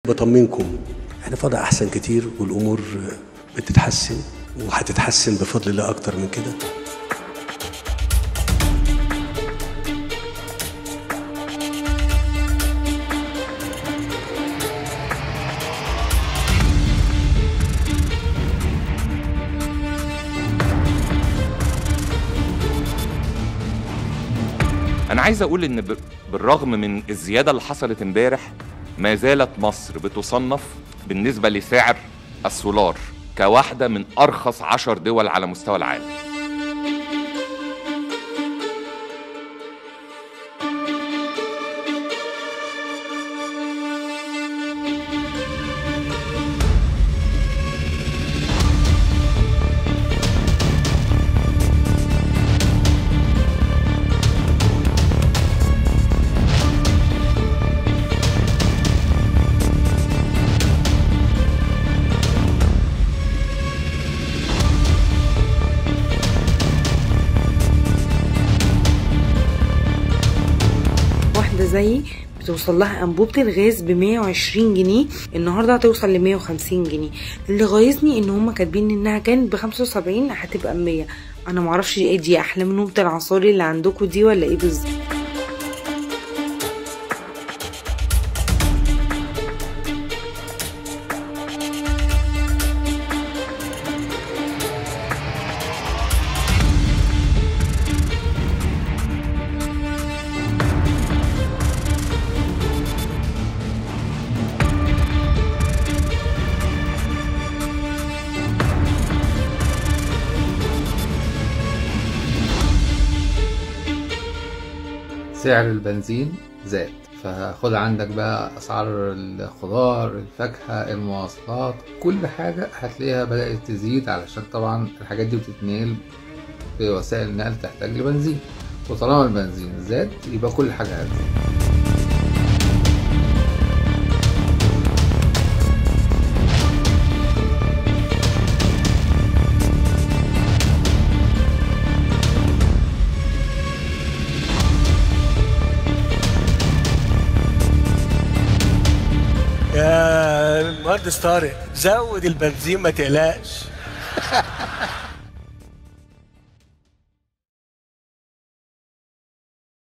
بطمنكم احنا في وضع احسن كتير والامور بتتحسن وهتتحسن بفضل الله اكتر من كده انا عايز اقول ان ب- بالرغم من الزياده اللي حصلت امبارح ما زالت مصر بتصنف بالنسبه لسعر السولار كواحده من ارخص عشر دول على مستوى العالم واحدة زيي بتوصل لها أنبوبة الغاز ب 120 جنيه النهاردة هتوصل ل 150 جنيه اللي غايظني ان هما كاتبين انها كانت ب 75 هتبقى 100 انا معرفش ايه دي احلى من نوبة العصاري اللي عندكم دي ولا ايه بالظبط سعر البنزين زاد فخد عندك بقى اسعار الخضار الفاكهه المواصلات كل حاجه هتلاقيها بدات تزيد علشان طبعا الحاجات دي بتتنقل بوسائل النقل تحتاج لبنزين وطالما البنزين زاد يبقى كل حاجه هتزيد يا المهندس طارق زود البنزين ما تقلقش